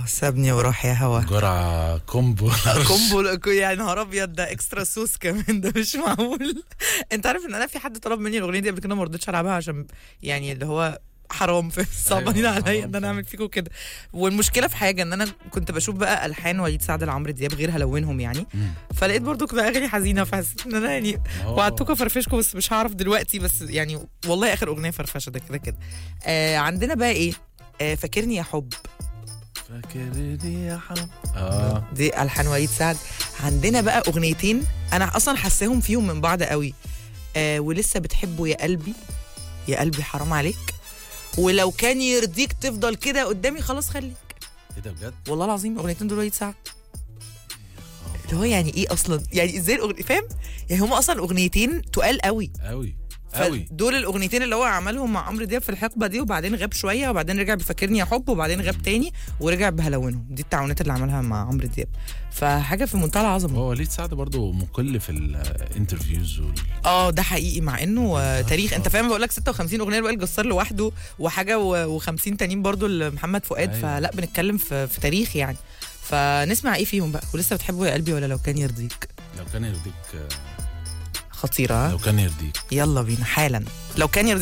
سابني وراح يا هوا جرعه كومبو كومبو يعني نهار ابيض ده اكسترا صوص كمان ده مش معقول انت عارف ان انا في حد طلب مني الاغنيه دي قبل كده ما رضيتش العبها عشان يعني اللي هو حرام في صعبانين أيوة، عليا حرام ان انا فعلا. اعمل فيكم كده والمشكله في حاجه ان انا كنت بشوف بقى الحان وليد سعد لعمرو دياب غير هلونهم يعني مم. فلقيت برضو كده اغاني حزينه فحسيت ان انا يعني أوه. وعدتكم افرفشكم بس مش هعرف دلوقتي بس يعني والله اخر اغنيه فرفشه ده كده كده آه عندنا بقى ايه آه فاكرني يا حب فاكرني يا حب اه دي الحان وليد سعد عندنا بقى اغنيتين انا اصلا حاساهم فيهم من بعض قوي آه ولسه بتحبه يا قلبي يا قلبي حرام عليك ولو كان يرضيك تفضل كده قدامي خلاص خليك ايه ده بجد والله العظيم الاغنيتين دول وليد سعد اللي هو يعني ايه اصلا يعني ازاي الاغنيه فاهم يعني هما اصلا اغنيتين تقال قوي قوي قوي دول الاغنيتين اللي هو عملهم مع عمرو دياب في الحقبه دي وبعدين غاب شويه وبعدين رجع بفكرني يا حب وبعدين غاب تاني ورجع بهلونهم دي التعاونات اللي عملها مع عمرو دياب فحاجه في منتهى العظمه هو وليد سعد برضو مقل في الانترفيوز وال... اه ده حقيقي مع انه آه، تاريخ انت فاهم بقول لك 56 اغنيه لوائل جسار لوحده وحاجه و50 تانيين برضو لمحمد فؤاد أيوة. فلا بنتكلم في, في تاريخ يعني فنسمع ايه فيهم بقى ولسه بتحبه يا قلبي ولا لو كان يرضيك لو كان يرضيك خطيره ها؟ لو كان يرضيك يلا بينا حالا لو كان يرضيك